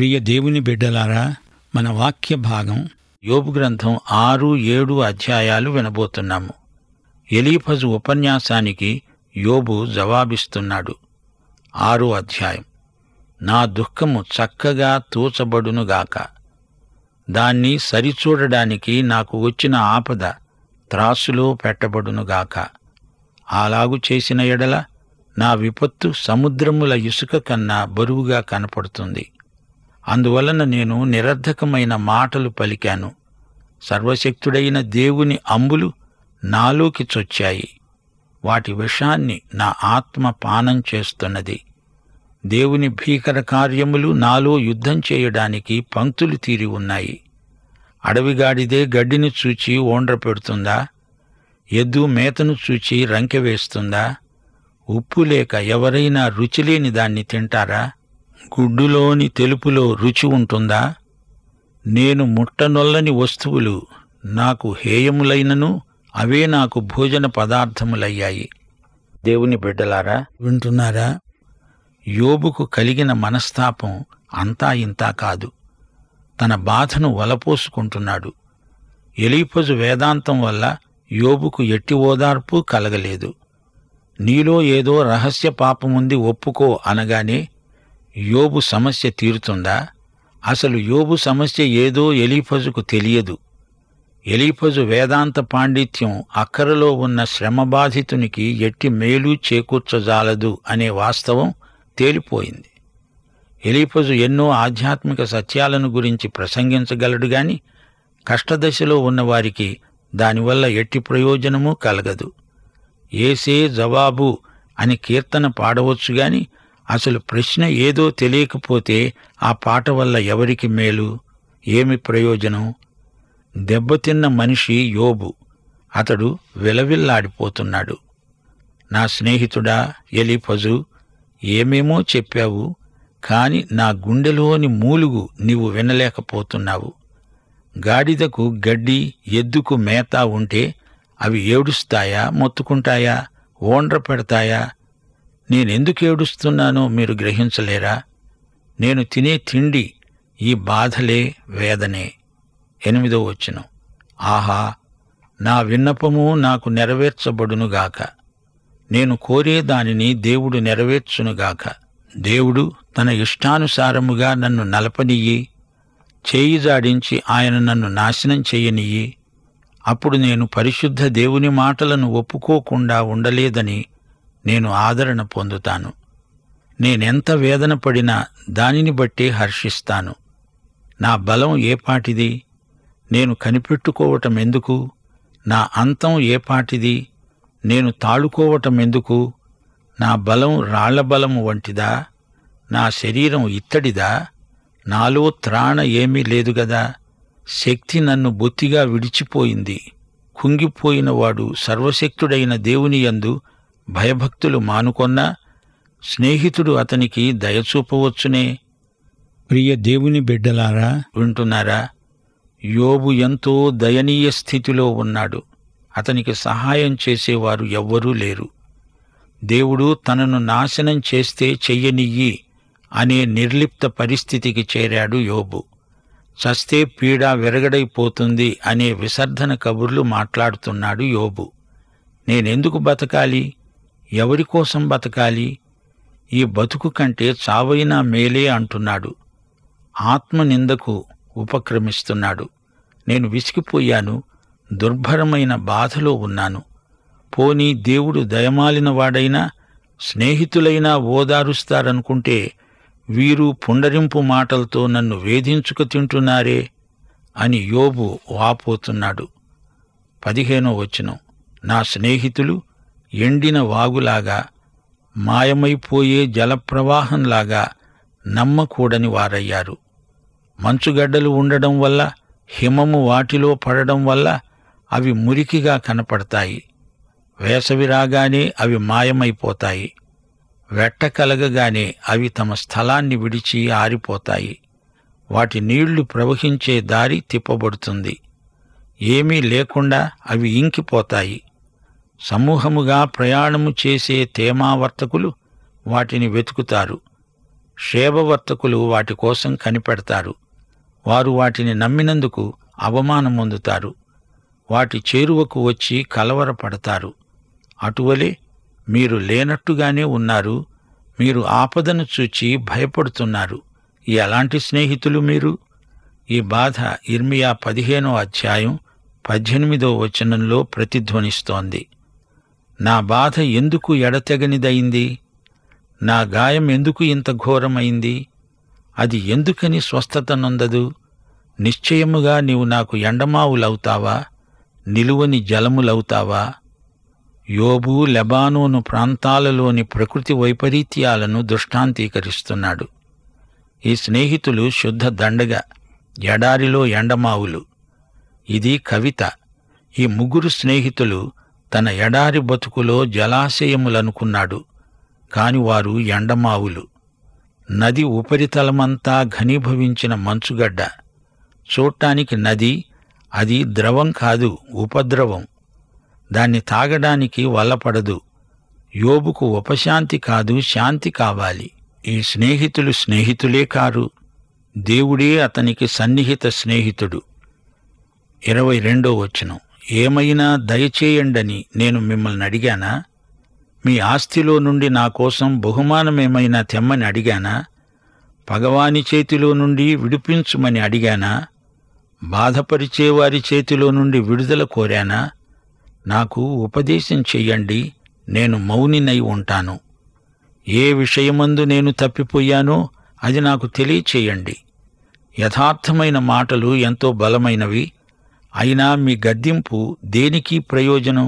ప్రియ దేవుని బిడ్డలారా మన వాక్య భాగం యోబు గ్రంథం ఆరు ఏడు అధ్యాయాలు వినబోతున్నాము ఎలీఫజు ఉపన్యాసానికి యోబు జవాబిస్తున్నాడు ఆరో అధ్యాయం నా దుఃఖము చక్కగా తూచబడునుగాక దాన్ని సరిచూడడానికి నాకు వచ్చిన ఆపద త్రాసులో పెట్టబడునుగాక అలాగు చేసిన ఎడల నా విపత్తు సముద్రముల ఇసుక కన్నా బరువుగా కనపడుతుంది అందువలన నేను నిరర్ధకమైన మాటలు పలికాను సర్వశక్తుడైన దేవుని అంబులు నాలోకి చొచ్చాయి వాటి విషాన్ని నా ఆత్మ పానం చేస్తున్నది దేవుని భీకర కార్యములు నాలో యుద్ధం చేయడానికి పంక్తులు తీరి ఉన్నాయి అడవిగాడిదే గడ్డిని చూచి ఓండ్ర పెడుతుందా ఎద్దు మేతను చూచి రంకె వేస్తుందా ఉప్పు లేక ఎవరైనా రుచిలేని దాన్ని తింటారా గుడ్డులోని తెలుపులో రుచి ఉంటుందా నేను ముట్టనొల్లని వస్తువులు నాకు హేయములైనను అవే నాకు భోజన పదార్థములయ్యాయి దేవుని బిడ్డలారా వింటున్నారా యోబుకు కలిగిన మనస్తాపం అంతా ఇంతా కాదు తన బాధను వలపోసుకుంటున్నాడు ఎలీపజు వేదాంతం వల్ల యోబుకు ఎట్టి ఓదార్పు కలగలేదు నీలో ఏదో రహస్య పాపముంది ఒప్పుకో అనగానే యోబు సమస్య తీరుతుందా అసలు యోబు సమస్య ఏదో ఎలీఫజుకు తెలియదు ఎలీఫజు వేదాంత పాండిత్యం అక్కరలో ఉన్న శ్రమబాధితునికి ఎట్టి మేలు చేకూర్చజాలదు అనే వాస్తవం తేలిపోయింది ఎలీఫజు ఎన్నో ఆధ్యాత్మిక సత్యాలను గురించి ప్రసంగించగలడు గాని కష్టదశలో ఉన్నవారికి దానివల్ల ఎట్టి ప్రయోజనమూ కలగదు ఏసే జవాబు అని కీర్తన పాడవచ్చు గాని అసలు ప్రశ్న ఏదో తెలియకపోతే ఆ పాట వల్ల ఎవరికి మేలు ఏమి ప్రయోజనం దెబ్బతిన్న మనిషి యోబు అతడు విలవిల్లాడిపోతున్నాడు నా స్నేహితుడా ఎలిఫజు ఏమేమో చెప్పావు కాని నా గుండెలోని మూలుగు నీవు వినలేకపోతున్నావు గాడిదకు గడ్డి ఎద్దుకు మేత ఉంటే అవి ఏడుస్తాయా మొత్తుకుంటాయా ఓండ్ర పెడతాయా నేనెందుకు ఏడుస్తున్నానో మీరు గ్రహించలేరా నేను తినే తిండి ఈ బాధలే వేదనే ఎనిమిదో వచనం ఆహా నా విన్నపము నాకు నెరవేర్చబడునుగాక నేను కోరే దానిని దేవుడు నెరవేర్చునుగాక దేవుడు తన ఇష్టానుసారముగా నన్ను నలపనియ్యి చేయి జాడించి ఆయన నన్ను నాశనం చెయ్యనియ్యి అప్పుడు నేను పరిశుద్ధ దేవుని మాటలను ఒప్పుకోకుండా ఉండలేదని నేను ఆదరణ పొందుతాను నేనెంత వేదన పడినా దానిని బట్టే హర్షిస్తాను నా బలం ఏపాటిది నేను కనిపెట్టుకోవటం ఎందుకు నా అంతం ఏపాటిది నేను తాళుకోవటం ఎందుకు నా బలం రాళ్ల బలము వంటిదా నా శరీరం ఇత్తడిదా నాలో త్రాణ ఏమీ లేదు గదా శక్తి నన్ను బొత్తిగా విడిచిపోయింది కుంగిపోయిన వాడు సర్వశక్తుడైన దేవుని యందు భయభక్తులు మానుకొన్నా స్నేహితుడు అతనికి దయచూపవచ్చునే ప్రియ దేవుని బిడ్డలారా వింటున్నారా యోబు ఎంతో దయనీయ స్థితిలో ఉన్నాడు అతనికి సహాయం చేసేవారు ఎవ్వరూ లేరు దేవుడు తనను నాశనం చేస్తే చెయ్యనియ్యి అనే నిర్లిప్త పరిస్థితికి చేరాడు యోబు చస్తే పీడ విరగడైపోతుంది అనే విసర్ధన కబుర్లు మాట్లాడుతున్నాడు యోబు నేనెందుకు బతకాలి ఎవరి కోసం బతకాలి ఈ బతుకు కంటే చావైనా మేలే అంటున్నాడు ఆత్మనిందకు ఉపక్రమిస్తున్నాడు నేను విసిగిపోయాను దుర్భరమైన బాధలో ఉన్నాను పోనీ దేవుడు దయమాలిన వాడైనా స్నేహితులైనా ఓదారుస్తారనుకుంటే వీరు పుండరింపు మాటలతో నన్ను వేధించుకు తింటున్నారే అని యోబు వాపోతున్నాడు పదిహేనో వచనం నా స్నేహితులు ఎండిన వాగులాగా మాయమైపోయే జలప్రవాహంలాగా నమ్మకూడని వారయ్యారు మంచుగడ్డలు ఉండడం వల్ల హిమము వాటిలో పడడం వల్ల అవి మురికిగా కనపడతాయి వేసవి రాగానే అవి మాయమైపోతాయి వెట్ట కలగగానే అవి తమ స్థలాన్ని విడిచి ఆరిపోతాయి వాటి నీళ్లు ప్రవహించే దారి తిప్పబడుతుంది ఏమీ లేకుండా అవి ఇంకిపోతాయి సమూహముగా ప్రయాణము చేసే తేమావర్తకులు వాటిని వెతుకుతారు షేబవర్తకులు వాటి కోసం కనిపెడతారు వారు వాటిని నమ్మినందుకు అవమానం పొందుతారు వాటి చేరువకు వచ్చి కలవరపడతారు అటువలే మీరు లేనట్టుగానే ఉన్నారు మీరు ఆపదను చూచి భయపడుతున్నారు ఎలాంటి స్నేహితులు మీరు ఈ బాధ ఇర్మియా పదిహేనో అధ్యాయం పద్దెనిమిదో వచనంలో ప్రతిధ్వనిస్తోంది నా బాధ ఎందుకు ఎడతెగనిదయింది నా గాయం ఎందుకు ఇంత ఘోరమైంది అది ఎందుకని స్వస్థత నొందదు నిశ్చయముగా నీవు నాకు ఎండమావులవుతావా నిలువని జలములవుతావా యోబు లెబానోను ప్రాంతాలలోని ప్రకృతి వైపరీత్యాలను దృష్టాంతీకరిస్తున్నాడు ఈ స్నేహితులు శుద్ధ దండగ ఎడారిలో ఎండమావులు ఇది కవిత ఈ ముగ్గురు స్నేహితులు తన ఎడారి బతుకులో జలాశయములనుకున్నాడు కాని వారు ఎండమావులు నది ఉపరితలమంతా ఘనీభవించిన మంచుగడ్డ చూడటానికి నది అది ద్రవం కాదు ఉపద్రవం దాన్ని తాగడానికి వల్లపడదు యోబుకు ఉపశాంతి కాదు శాంతి కావాలి ఈ స్నేహితులు స్నేహితులే కారు దేవుడే అతనికి సన్నిహిత స్నేహితుడు ఇరవై రెండో వచనం ఏమైనా దయచేయండని నేను మిమ్మల్ని అడిగానా మీ ఆస్తిలో నుండి నా కోసం బహుమానమేమైనా తెమ్మని అడిగానా పగవాని చేతిలో నుండి విడిపించుమని అడిగానా బాధపరిచే వారి చేతిలో నుండి విడుదల కోరానా నాకు ఉపదేశం చెయ్యండి నేను మౌనినై ఉంటాను ఏ విషయమందు నేను తప్పిపోయానో అది నాకు తెలియచేయండి యథార్థమైన మాటలు ఎంతో బలమైనవి అయినా మీ గద్దింపు దేనికి ప్రయోజనం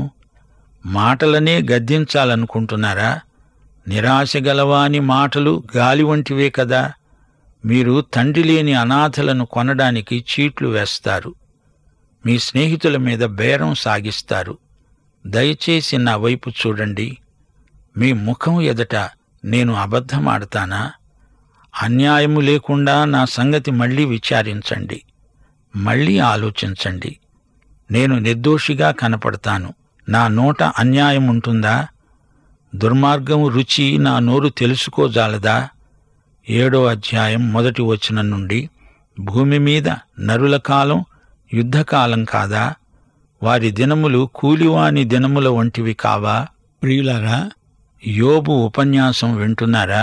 మాటలనే గద్దించాలనుకుంటున్నారా నిరాశ గలవాని మాటలు గాలి వంటివే కదా మీరు తండ్రి లేని అనాథలను కొనడానికి చీట్లు వేస్తారు మీ స్నేహితుల మీద బేరం సాగిస్తారు దయచేసి నా వైపు చూడండి మీ ముఖం ఎదట నేను అబద్ధమాడతానా అన్యాయము లేకుండా నా సంగతి మళ్ళీ విచారించండి మళ్ళీ ఆలోచించండి నేను నిర్దోషిగా కనపడతాను నా నోట అన్యాయం ఉంటుందా దుర్మార్గం రుచి నా నోరు తెలుసుకోజాలదా ఏడో అధ్యాయం మొదటి వచనం నుండి భూమి మీద నరుల కాలం యుద్ధకాలం కాదా వారి దినములు కూలివాని దినముల వంటివి కావా ప్రియులారా యోబు ఉపన్యాసం వింటున్నారా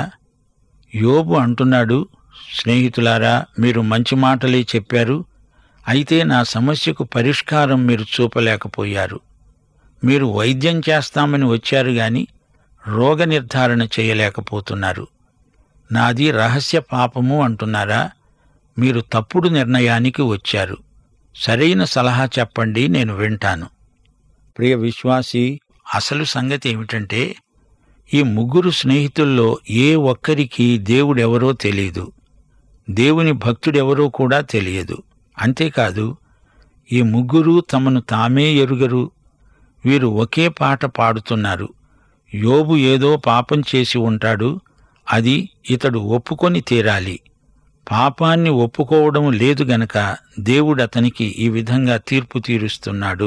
యోబు అంటున్నాడు స్నేహితులారా మీరు మంచి మాటలే చెప్పారు అయితే నా సమస్యకు పరిష్కారం మీరు చూపలేకపోయారు మీరు వైద్యం చేస్తామని వచ్చారు గాని రోగ నిర్ధారణ చేయలేకపోతున్నారు నాది రహస్య పాపము అంటున్నారా మీరు తప్పుడు నిర్ణయానికి వచ్చారు సరైన సలహా చెప్పండి నేను వింటాను ప్రియ విశ్వాసి అసలు సంగతి ఏమిటంటే ఈ ముగ్గురు స్నేహితుల్లో ఏ ఒక్కరికి దేవుడెవరో తెలియదు దేవుని భక్తుడెవరో కూడా తెలియదు అంతేకాదు ఈ ముగ్గురు తమను తామే ఎరుగరు వీరు ఒకే పాట పాడుతున్నారు యోబు ఏదో పాపం చేసి ఉంటాడు అది ఇతడు ఒప్పుకొని తీరాలి పాపాన్ని ఒప్పుకోవడం లేదు గనక దేవుడు అతనికి ఈ విధంగా తీర్పు తీరుస్తున్నాడు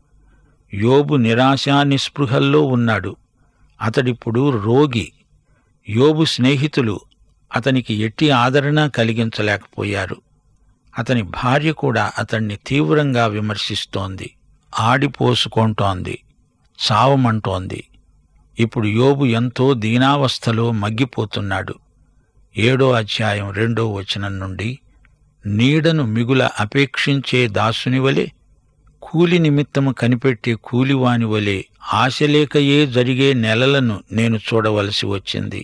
యోబు నిరాశా నిస్పృహల్లో ఉన్నాడు అతడిప్పుడు రోగి యోబు స్నేహితులు అతనికి ఎట్టి ఆదరణ కలిగించలేకపోయారు అతని భార్య కూడా అతన్ని తీవ్రంగా విమర్శిస్తోంది ఆడిపోసుకుంటోంది చావమంటోంది ఇప్పుడు యోబు ఎంతో దీనావస్థలో మగ్గిపోతున్నాడు ఏడో అధ్యాయం రెండో వచనం నుండి నీడను మిగుల అపేక్షించే దాసుని వలె కూలి నిమిత్తము కనిపెట్టే కూలివాని వలె ఆశలేకయే జరిగే నెలలను నేను చూడవలసి వచ్చింది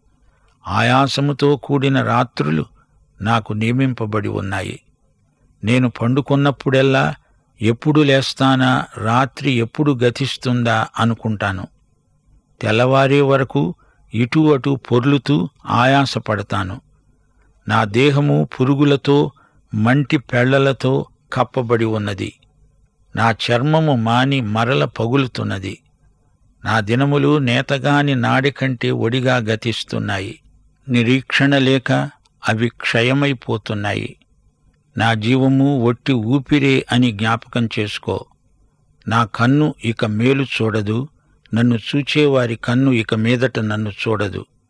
ఆయాసముతో కూడిన రాత్రులు నాకు నియమింపబడి ఉన్నాయి నేను పండుకున్నప్పుడెల్లా ఎప్పుడు లేస్తానా రాత్రి ఎప్పుడు గతిస్తుందా అనుకుంటాను తెల్లవారే వరకు ఇటు అటు పొర్లుతూ ఆయాసపడతాను నా దేహము పురుగులతో మంటి పెళ్లలతో కప్పబడి ఉన్నది నా చర్మము మాని మరల పగులుతున్నది నా దినములు నేతగాని నాడి కంటే ఒడిగా గతిస్తున్నాయి నిరీక్షణ లేక అవి క్షయమైపోతున్నాయి నా జీవము ఒట్టి ఊపిరే అని జ్ఞాపకం చేసుకో నా కన్ను ఇక మేలు చూడదు నన్ను చూచేవారి కన్ను ఇక మీదట నన్ను చూడదు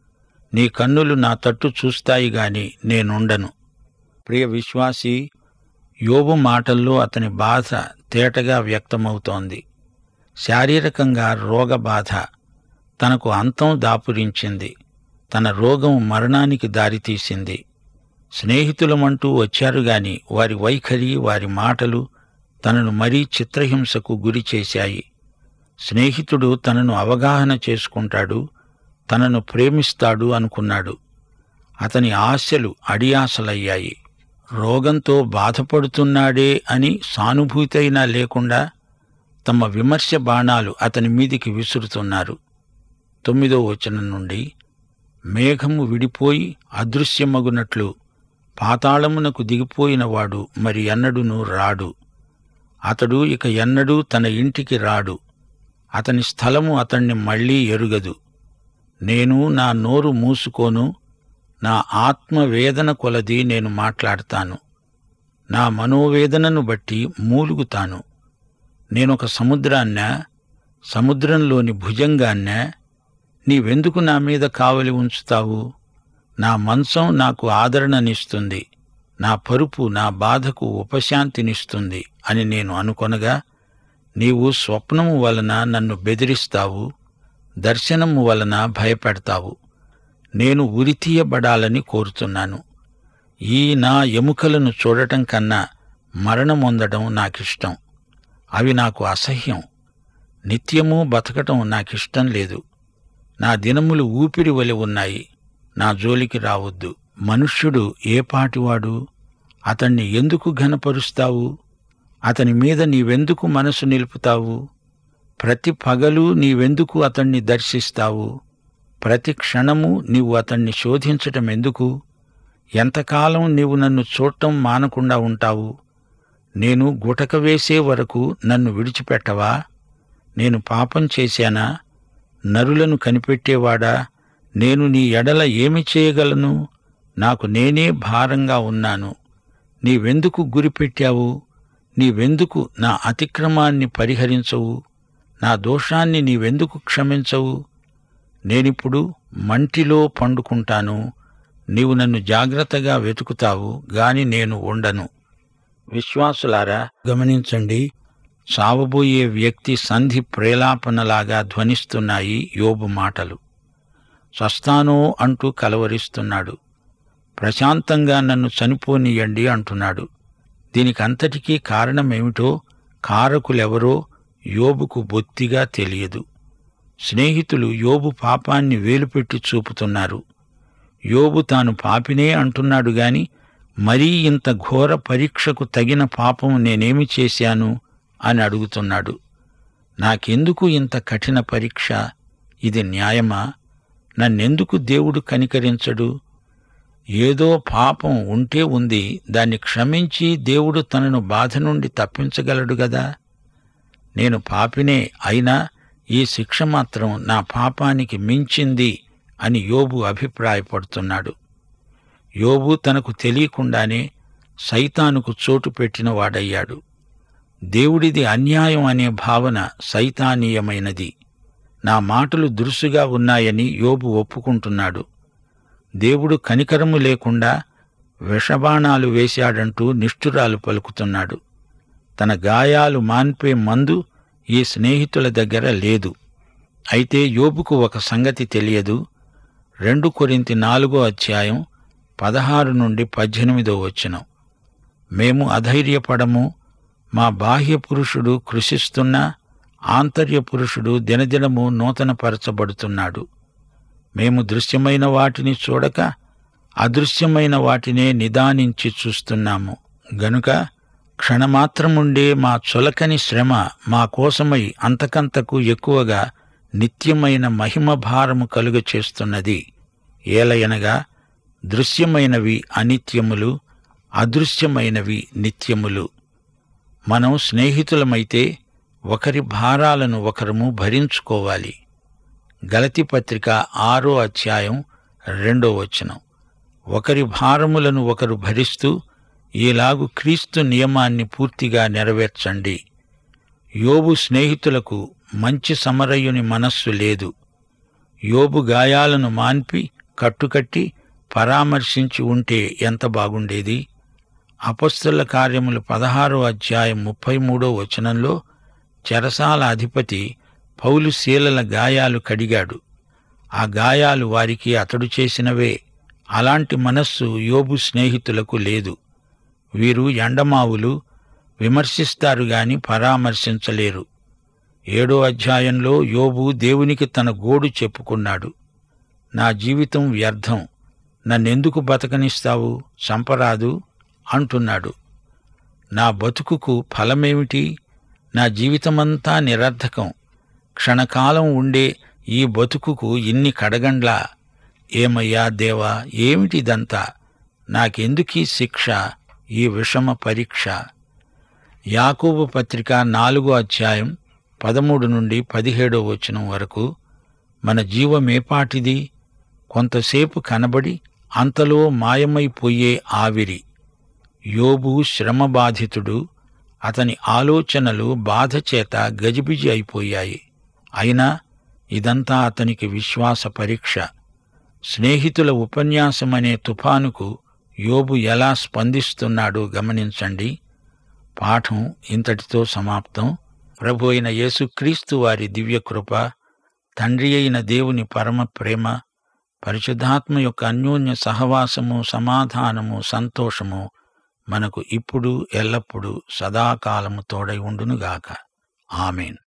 నీ కన్నులు నా తట్టు చూస్తాయి గాని నేనుండను ప్రియ విశ్వాసి యోబు మాటల్లో అతని బాధ తేటగా వ్యక్తమవుతోంది శారీరకంగా రోగ బాధ తనకు అంతం దాపురించింది తన రోగం మరణానికి దారితీసింది స్నేహితులమంటూ వచ్చారు గాని వారి వైఖరి వారి మాటలు తనను మరీ చిత్రహింసకు గురి చేశాయి స్నేహితుడు తనను అవగాహన చేసుకుంటాడు తనను ప్రేమిస్తాడు అనుకున్నాడు అతని ఆశలు అడియాసలయ్యాయి రోగంతో బాధపడుతున్నాడే అని సానుభూతైనా లేకుండా తమ విమర్శ బాణాలు అతని మీదికి విసురుతున్నారు తొమ్మిదో వచనం నుండి మేఘము విడిపోయి అదృశ్యమగునట్లు పాతాళమునకు దిగిపోయిన వాడు మరి ఎన్నడును రాడు అతడు ఇక ఎన్నడూ తన ఇంటికి రాడు అతని స్థలము అతణ్ణి మళ్లీ ఎరుగదు నేను నా నోరు మూసుకోను నా ఆత్మవేదన కొలది నేను మాట్లాడతాను నా మనోవేదనను బట్టి మూలుగుతాను నేనొక సముద్రాన్నా సముద్రంలోని భుజంగాన్నా నీవెందుకు నా మీద కావలి ఉంచుతావు నా మంచం నాకు ఆదరణనిస్తుంది నా పరుపు నా బాధకు ఉపశాంతినిస్తుంది అని నేను అనుకొనగా నీవు స్వప్నము వలన నన్ను బెదిరిస్తావు దర్శనము వలన భయపెడతావు నేను ఉరితీయబడాలని కోరుతున్నాను ఈ నా ఎముకలను చూడటం కన్నా మరణమొందడం నాకిష్టం అవి నాకు అసహ్యం నిత్యము బతకటం నాకిష్టం లేదు నా దినములు ఊపిరి వలె ఉన్నాయి నా జోలికి రావద్దు మనుష్యుడు ఏ పాటివాడు అతన్ని ఎందుకు ఘనపరుస్తావు అతని మీద నీవెందుకు మనసు నిలుపుతావు ప్రతి పగలు నీవెందుకు అతన్ని దర్శిస్తావు ప్రతి క్షణము నీవు అతన్ని శోధించటం ఎందుకు ఎంతకాలం నీవు నన్ను చూడటం మానకుండా ఉంటావు నేను గుటక వేసే వరకు నన్ను విడిచిపెట్టవా నేను పాపం చేశానా నరులను కనిపెట్టేవాడా నేను నీ ఎడల ఏమి చేయగలను నాకు నేనే భారంగా ఉన్నాను నీవెందుకు గురిపెట్టావు నీవెందుకు నా అతిక్రమాన్ని పరిహరించవు నా దోషాన్ని నీవెందుకు క్షమించవు నేనిప్పుడు మంటిలో పండుకుంటాను నీవు నన్ను జాగ్రత్తగా వెతుకుతావు గాని నేను ఉండను విశ్వాసులారా గమనించండి చావబోయే వ్యక్తి సంధి ప్రేలాపనలాగా ధ్వనిస్తున్నాయి యోబు మాటలు చస్తానో అంటూ కలవరిస్తున్నాడు ప్రశాంతంగా నన్ను చనిపోనీయండి అంటున్నాడు దీనికంతటికీ కారణమేమిటో కారకులెవరో యోబుకు బొత్తిగా తెలియదు స్నేహితులు యోబు పాపాన్ని వేలుపెట్టి చూపుతున్నారు యోబు తాను పాపినే అంటున్నాడు గాని మరీ ఇంత ఘోర పరీక్షకు తగిన పాపం నేనేమి చేశాను అని అడుగుతున్నాడు నాకెందుకు ఇంత కఠిన పరీక్ష ఇది న్యాయమా నన్నెందుకు దేవుడు కనికరించడు ఏదో పాపం ఉంటే ఉంది దాన్ని క్షమించి దేవుడు తనను బాధ నుండి తప్పించగలడు గదా నేను పాపినే అయినా ఈ శిక్ష మాత్రం నా పాపానికి మించింది అని యోబు అభిప్రాయపడుతున్నాడు యోబు తనకు తెలియకుండానే సైతానుకు చోటు పెట్టిన వాడయ్యాడు దేవుడిది అన్యాయం అనే భావన సైతానీయమైనది నా మాటలు దురుసుగా ఉన్నాయని యోబు ఒప్పుకుంటున్నాడు దేవుడు కనికరము లేకుండా విషబాణాలు వేశాడంటూ నిష్ఠురాలు పలుకుతున్నాడు తన గాయాలు మాన్పే మందు ఈ స్నేహితుల దగ్గర లేదు అయితే యోబుకు ఒక సంగతి తెలియదు రెండు కొరింతి నాలుగో అధ్యాయం పదహారు నుండి పద్దెనిమిదో వచనం మేము అధైర్యపడము మా బాహ్య పురుషుడు కృషిస్తున్నా ఆంతర్య పురుషుడు దినదినము నూతనపరచబడుతున్నాడు మేము దృశ్యమైన వాటిని చూడక అదృశ్యమైన వాటినే నిదానించి చూస్తున్నాము గనుక క్షణమాత్రముండే మా చొలకని శ్రమ మా కోసమై అంతకంతకు ఎక్కువగా నిత్యమైన మహిమ భారము కలుగ చేస్తున్నది ఏలయనగా దృశ్యమైనవి అనిత్యములు అదృశ్యమైనవి నిత్యములు మనం స్నేహితులమైతే ఒకరి భారాలను ఒకరము భరించుకోవాలి గలతి పత్రిక ఆరో అధ్యాయం రెండో వచనం ఒకరి భారములను ఒకరు భరిస్తూ ఈలాగు క్రీస్తు నియమాన్ని పూర్తిగా నెరవేర్చండి యోబు స్నేహితులకు మంచి సమరయుని మనస్సు లేదు యోబు గాయాలను మాన్పి కట్టుకట్టి పరామర్శించి ఉంటే ఎంత బాగుండేది అపస్తుల కార్యములు పదహారో అధ్యాయం ముప్పై మూడో వచనంలో చెరసాల అధిపతి పౌలు శీలల గాయాలు కడిగాడు ఆ గాయాలు వారికి అతడు చేసినవే అలాంటి మనస్సు యోబు స్నేహితులకు లేదు వీరు ఎండమావులు విమర్శిస్తారు గాని పరామర్శించలేరు ఏడో అధ్యాయంలో యోబు దేవునికి తన గోడు చెప్పుకున్నాడు నా జీవితం వ్యర్థం నన్నెందుకు బతకనిస్తావు చంపరాదు అంటున్నాడు నా బతుకుకు ఫలమేమిటి నా జీవితమంతా నిరర్ధకం క్షణకాలం ఉండే ఈ బతుకుకు ఇన్ని కడగండ్లా ఏమయ్యా దేవా ఏమిటిదంతా నాకెందుకీ శిక్ష ఈ విషమ పరీక్ష యాకోబు పత్రిక నాలుగో అధ్యాయం పదమూడు నుండి పదిహేడో వచనం వరకు మన జీవమేపాటిది కొంతసేపు కనబడి అంతలో మాయమైపోయే ఆవిరి యోబు శ్రమబాధితుడు అతని ఆలోచనలు బాధ చేత గజిబిజి అయిపోయాయి అయినా ఇదంతా అతనికి విశ్వాస పరీక్ష స్నేహితుల ఉపన్యాసమనే తుఫానుకు యోబు ఎలా స్పందిస్తున్నాడో గమనించండి పాఠం ఇంతటితో సమాప్తం ప్రభు అయిన యేసుక్రీస్తు వారి దివ్యకృప తండ్రి అయిన దేవుని పరమ ప్రేమ పరిశుద్ధాత్మ యొక్క అన్యోన్య సహవాసము సమాధానము సంతోషము మనకు ఇప్పుడు ఎల్లప్పుడూ సదాకాలము తోడై ఉండునుగాక ఆమెన్